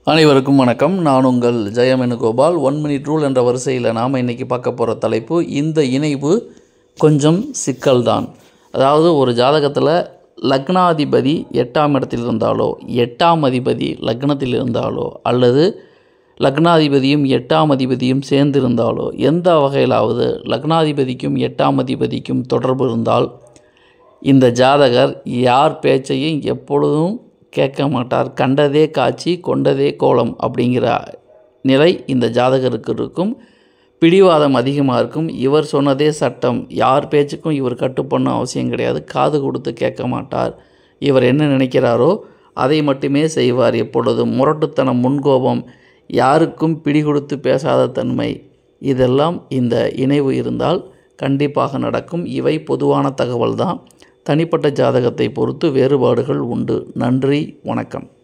அனைவருக்கும் வணக்கம் நான் உங்கள் Jayam Venugopal one minute rule என்ற வரிசையில் நாம் இன்றைக்கி பார்க்க போகிற தலைப்பு இந்த இணைவு கொஞ்சம் சிக்கல்தான் அதாவது ஒரு ஜாதகத்தில் லக்னாதிபதி எட்டாம் இடத்தில் இருந்தாலோ எட்டாம் அதிபதி லக்னத்தில் இருந்தாலோ அல்லது லக்னாதிபதியும் எட்டாம் அதிபதியும் சேர்ந்திருந்தாலோ எந்த வகையிலாவது லக்னாதிபதிக்கும் எட்டாம் அதிபதிக்கும் தொடர்பு இருந்தால் இந்த ஜாதகர் யார் பேச்சையும் எப்பொழுதும் கேட்க மாட்டார் கண்டதே காட்சி கொண்டதே கோலம் அப்படிங்கிற நிலை இந்த ஜாதகருக்கு இருக்கும் பிடிவாதம் அதிகமாக இருக்கும் இவர் சொன்னதே சட்டம் யார் பேச்சுக்கும் இவர் கட்டுப்படணும் அவசியம் கிடையாது காது கொடுத்து கேட்க மாட்டார் இவர் என்ன நினைக்கிறாரோ அதை மட்டுமே செய்வார் எப்பொழுதும் முரட்டுத்தனம் முன்கோபம் யாருக்கும் பிடி கொடுத்து பேசாத தன்மை இதெல்லாம் இந்த இணைவு இருந்தால் கண்டிப்பாக நடக்கும் இவை பொதுவான தகவல் தான் தனிப்பட்ட ஜாதகத்தை பொறுத்து வேறுபாடுகள் உண்டு நன்றி வணக்கம்